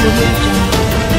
Audio Jungle.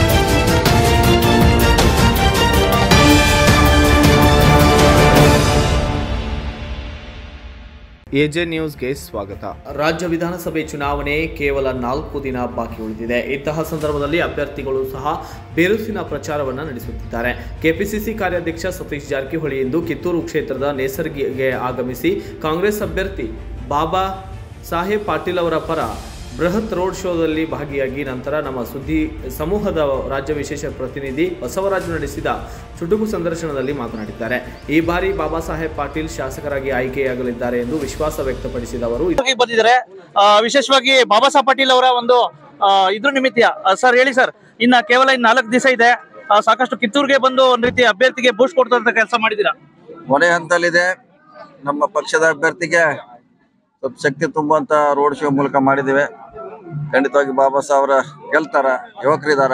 AJ ನ್ಯೂಸ್ಗೆ ಸ್ವಾಗತ ರಾಜ್ಯ ವಿಧಾನಸಭೆ ಚುನಾವಣೆ ಕೇವಲ ನಾಲ್ಕು ದಿನ ಬಾಕಿ ಉಳಿದಿದೆ ಇಂತಹ ಸಂದರ್ಭದಲ್ಲಿ ಅಭ್ಯರ್ಥಿಗಳು ಸಹ ಬಿರುಸಿನ ಪ್ರಚಾರವನ್ನು ನಡೆಸುತ್ತಿದ್ದಾರೆ ಕೆಪಿಸಿಸಿ ಕಾರ್ಯಾಧ್ಯಕ್ಷ ಸತೀಶ್ ಜಾರಕಿಹೊಳಿ ಇಂದು ಕಿತ್ತೂರು ಕ್ಷೇತ್ರದ ನೇಸರ್ಗಿಗೆ ಆಗಮಿಸಿ ಕಾಂಗ್ರೆಸ್ ಅಭ್ಯರ್ಥಿ ಬಾಬಾ ಸಾಹೇಬ್ ಪಾಟೀಲ್ ಅವರ ಪರ ಬೃಹತ್ ರೋಡ್ ಶೋದಲ್ಲಿ ಭಾಗಿಯಾಗಿ ನಂತರ ನಮ್ಮ ಸುದ್ದಿ ಸಮೂಹದ ರಾಜ್ಯ ವಿಶೇಷ ಪ್ರತಿನಿಧಿ ಬಸವರಾಜು ನಡೆಸಿದ ಚುಟುಕು ಸಂದರ್ಶನದಲ್ಲಿ ಮಾತನಾಡಿದ್ದಾರೆ ಈ ಬಾರಿ ಬಾಬಾ ಸಾಹೇಬ್ ಪಾಟೀಲ್ ಶಾಸಕರಾಗಿ ಆಯ್ಕೆಯಾಗಲಿದ್ದಾರೆ ಎಂದು ವಿಶ್ವಾಸ ವ್ಯಕ್ತಪಡಿಸಿದ ಅವರು ಆಗಿ ಬಂದಿದ್ದಾರೆ ಆ, ವಿಶೇಷವಾಗಿ ಬಾಬಾ ಸಾಹೇಬ್ ಪಾಟೀಲ್ ಅವರ ಒಂದು ಆ, ಇದ್ರ ನಿಮಿತ್ತ ಸರ್ ಹೇಳಿ ಸರ್ ಇನ್ನ ಕೇವಲ ಇನ್ ನಾಲ್ಕು ದಿವಸ ಇದೆ ಆ, ಸಾಕಷ್ಟು ಕಿತ್ತೂರಿಗೆ ಬಂದು ಒಂದ್ ರೀತಿ ಅಭ್ಯರ್ಥಿಗೆ ಬೂಸ್ಟ್ ಕೊಡ್ತಂತ ಕೆಲಸ ಮಾಡಿದೀರಾ ಕೊನೆ ಹಂತದಲ್ಲಿದೆ ನಮ್ಮ ಪಕ್ಷದ ಅಭ್ಯರ್ಥಿಗೆ ಸ್ವಲ್ಪ ಶಕ್ತಿ ತುಂಬುವಂತ ರೋಡ್ ಶೋ ಮೂಲಕ ಮಾಡಿದ್ದೇವೆ ಖಂಡಿತವಾಗಿ ಬಾಬಾ ಸಾಹೇಬ್ರ ಗೆಲ್ತಾರ ಯುವಕರಿದಾರ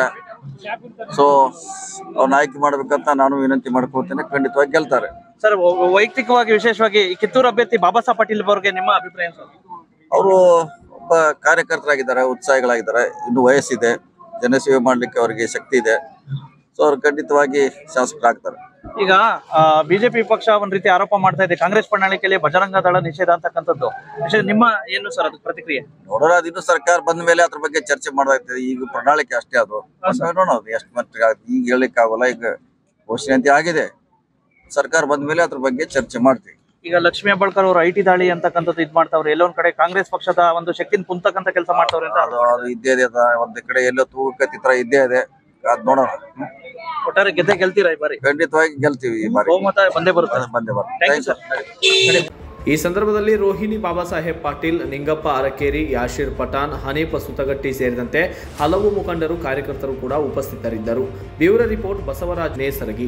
ಸೊ ಅವ್ರನ್ನ ಆಯ್ಕೆ ಮಾಡ್ಬೇಕಂತ ನಾನು ವಿನಂತಿ ಮಾಡ್ಕೋತೇನೆ ಖಂಡಿತವಾಗಿ ಗೆಲ್ತಾರೆ ಸರ್ ವ- ವೈಯಕ್ತಿಕವಾಗಿ ವಿಶೇಷವಾಗಿ ಈ ಕಿತ್ತೂರು ಅಭ್ಯರ್ಥಿ ಬಾಬಾ ಸಾಹೇಬ್ ಪಾಟೀಲ್ ಬಗ್ಗೆ ನಿಮ್ಮ ಅಭಿಪ್ರಾಯ ಸರ್ ಅವರು ಒಬ್ಬ ಕಾರ್ಯಕರ್ತರಾಗಿದ್ದಾರೆ ಉತ್ಸಾಹಿಗಳಾಗಿದ್ದಾರೆ ಇನ್ನು ವಯಸ್ಸಿದೆ ಜನಸೇವೆ ಮಾಡ್ಲಿಕ್ಕೆ ಅವರಿಗೆ ಶಕ್ತಿ ಇದೆ ಸೊ ಅವ್ರು ಖಂಡಿತವಾಗಿ ಶಾಸಕರಾಗ್ತಾರೆ ಈಗ ಬಿಜೆಪಿ ಪಕ್ಷ ಒಂದ್ ರೀತಿ ಆರೋಪ ಮಾಡ್ತಾ ಇದೆ ಕಾಂಗ್ರೆಸ್ ಪ್ರಣಾಳಿಕೆಯಲ್ಲಿ ಬಜರಂಗ ದಳ ನಿಷೇಧ ಅಂತಕ್ಕಂಥದ್ದು ವಿಶೇಷ ನಿಮ್ಮ ಏನು ಸರ್ ಅದು ಪ್ರತಿಕ್ರಿಯೆ ನೋಡೋಣ ಅದು ಇನ್ನು ಸರ್ಕಾರ ಬಂದ ಮೇಲೆ ಅದ್ರ ಬಗ್ಗೆ ಚರ್ಚೆ ಮಾಡಾಗ್ತದೆ ಈಗ ಪ್ರಣಾಳಿಕೆ ಅಷ್ಟೇ ಅದು ಬಂದ್ಮೇಲೆ ನೋಡೋಣ ಅದು ಎಷ್ಟು ಮಟ್ಟಿಗೆ ಆಗುತ್ತೆ ಈಗ ಹೇಳಿಕ್ ಆಗೋಲ್ಲ ಈಗ ಘೋಷಣೆ ಅಂತ ಆಗಿದೆ ಸರ್ಕಾರ ಬಂದ ಮೇಲೆ ಅದ್ರ ಬಗ್ಗೆ ಚರ್ಚೆ ಮಾಡ್ತೀವಿ ಈಗ ಲಕ್ಷ್ಮೀ ಹೆಬ್ಬಾಳ್ಕರ್ ಅವರು ಐ ಟಿ ದಾಳಿ ಅಂತಕ್ಕಂಥದ್ದು ಇದ್ ಮಾಡ್ತಾವ್ರೆ ಎಲ್ಲೊಂದ್ ಕಡೆ ಕಾಂಗ್ರೆಸ್ ಪಕ್ಷದ ಒಂದು ಶಕ್ತಿನ ಕುಂತಕ್ಕಂತ ಕೆಲಸ ಮಾಡ್ತಾವ್ರೆ ಅಂತ ಅದು ಅದು ಇದ್ದೇ ಇದೆ ಅದ ಒಂದ್ ಕಡೆ ಎಲ್ಲೋ ತೂಕತಿ ತರ ಇದ್ದೇ ಇದೆ ಅದ್ ನೋಡೋಣ ಹ್ಮ್. ಒಟ್ಟಾರೆ ಗೆದ್ದೆ ಗೆಲ್ತೀರಾ ಈ ಬಾರಿ ಖಂಡಿತವಾಗಿ ಗೆಲ್ತೀವಿ ಈ ಬಾರಿ ಬಹುಮತ ಬಂದೇ ಬರುತ್ತೆ ಅದು ಬಂದೇ ಬರ್ತದೆ thank you Thank you. Sir ಈ ಸಂದರ್ಭದಲ್ಲಿ ರೋಹಿಣಿ ಬಾಬಾ ಸಾಹೇಬ್ ಪಾಟೀಲ್ ನಿಂಗಪ್ಪ ಅರಕೇರಿ ಯಾಶೀರ್ ಪಠಾಣ್ ಹನೀಫ ಸುತಗಟ್ಟಿ ಸೇರಿದಂತೆ ಹಲವು ಮುಖಂಡರು ಕಾರ್ಯಕರ್ತರು ಕೂಡ ಉಪಸ್ಥಿತರಿದ್ದರು ಬ್ಯೂರೋ ರಿಪೋರ್ಟ್ ಬಸವರಾಜ್ ನೇಸರಗಿ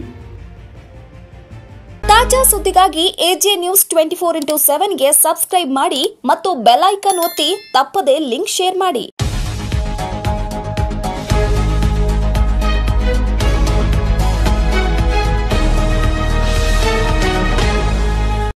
ತಾಜಾ ಸುದ್ದಿಗಾಗಿ A J news twenty four into ಸೆವೆನ್ಗೆ ಸಬ್ಸ್ಕ್ರೈಬ್ ಮಾಡಿ ಮತ್ತು ಬೆಲ್ ಐಕಾನ್ ಒತ್ತಿ ತಪ್ಪದೇ ಲಿಂಕ್ ಶೇರ್ ಮಾಡಿ